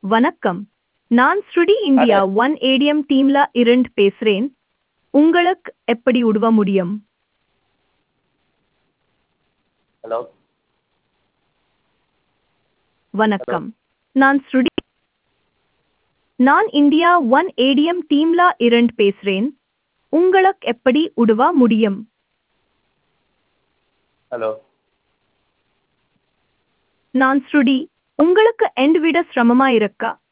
வணக்கம் நான் ஸ்ருடி இந்தியா ஒன் ஏடிஎம் டீம்ல இருந்து பேசுறேன் உங்களுக்கு எப்படி உதவ முடியும் ஹலோ வணக்கம் நான் ஸ்ருடி நான் இந்தியா ஒன் ஏடிஎம் டீம்ல இருந்து பேசுறேன் உங்களுக்கு எப்படி உதவ முடியும் ஹலோ நான் ஸ்ருடி உங்களுக்கு எண்ட் விட சிரமமா இருக்கா